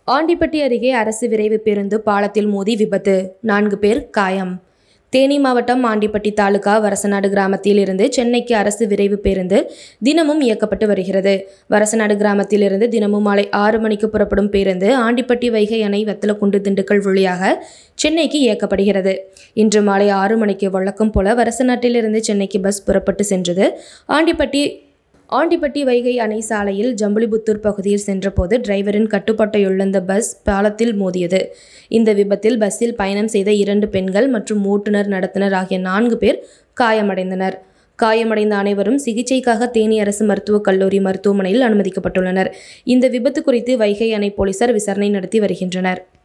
ஆண்டிப்பட்டி அருகே அரசு விரைவு பேருந்து பாலத்தில் மோதி விபத்து நான்கு பேர் காயம் தேனி மாவட்டம் ஆண்டிப்பட்டி தாலுகா வரசநாடு கிராமத்தில் இருந்து சென்னைக்கு அரசு விரைவு பேருந்து தினமும் இயக்கப்பட்டு வருகிறது வரசநாடு கிராமத்தில் இருந்து தினமும் மாலை ஆறு மணிக்கு புறப்படும் பேருந்து ஆண்டிப்பட்டி வைகை அணை வத்தலக்குண்டு திண்டுக்கல் வழியாக சென்னைக்கு இயக்கப்படுகிறது இன்று மாலை ஆறு மணிக்கு வழக்கம் போல வரசநாட்டிலிருந்து சென்னைக்கு பஸ் புறப்பட்டு சென்றது ஆண்டிப்பட்டி ஆண்டிப்பட்டி வைகை அணை சாலையில் ஜம்புலிபுத்தூர் பகுதியில் சென்றபோது டிரைவரின் கட்டுப்பாட்டை இழந்த பஸ் பாலத்தில் மோதியது இந்த விபத்தில் பஸ்ஸில் பயணம் செய்த இரண்டு பெண்கள் மற்றும் ஓட்டுநர் நடத்துனர் ஆகிய நான்கு பேர் காயமடைந்தனர் காயமடைந்த அனைவரும் சிகிச்சைக்காக தேனி அரசு மருத்துவக் கல்லூரி மருத்துவமனையில் அனுமதிக்கப்பட்டுள்ளனர் இந்த விபத்து குறித்து வைகை அணை போலீசார் விசாரணை நடத்தி வருகின்றனர்